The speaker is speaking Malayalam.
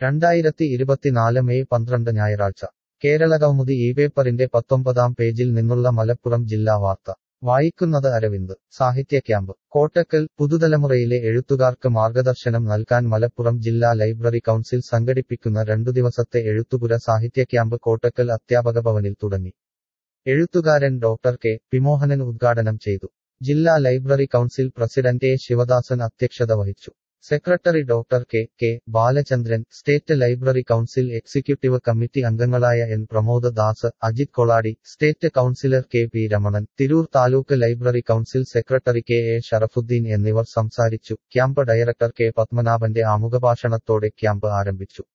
രണ്ടായിരത്തി ഇരുപത്തിനാല് മെയ് പന്ത്രണ്ട് ഞായറാഴ്ച കേരളകൗമുദി ഈ പേപ്പറിന്റെ പത്തൊമ്പതാം പേജിൽ നിന്നുള്ള മലപ്പുറം ജില്ലാ വാർത്ത വായിക്കുന്നത് അരവിന്ദ് സാഹിത്യ ക്യാമ്പ് കോട്ടക്കൽ പുതുതലമുറയിലെ എഴുത്തുകാർക്ക് മാർഗദർശനം നൽകാൻ മലപ്പുറം ജില്ലാ ലൈബ്രറി കൗൺസിൽ സംഘടിപ്പിക്കുന്ന രണ്ടു ദിവസത്തെ എഴുത്തുപുര സാഹിത്യ ക്യാമ്പ് കോട്ടക്കൽ അധ്യാപക ഭവനിൽ തുടങ്ങി എഴുത്തുകാരൻ ഡോക്ടർ കെ പിമോഹനൻ ഉദ്ഘാടനം ചെയ്തു ജില്ലാ library council president A Sivadasan അധ്യക്ഷത വഹിച്ചു secretary doctor K K Balachandran state library council executive committee അംഗങ്ങളായ N Pramod Das Ajith Koladi state councillor K P Ramanan Tirur taluk library council secretary K A Sharafuddin എന്നിവർ സംസാരിച്ചു ക്യാമ്പ് ഡയറക്ടർ കെ പത്മനാഭന്റെ ആമുഖഭാഷണത്തോടെ ക്യാമ്പ് ആരംഭിച്ചു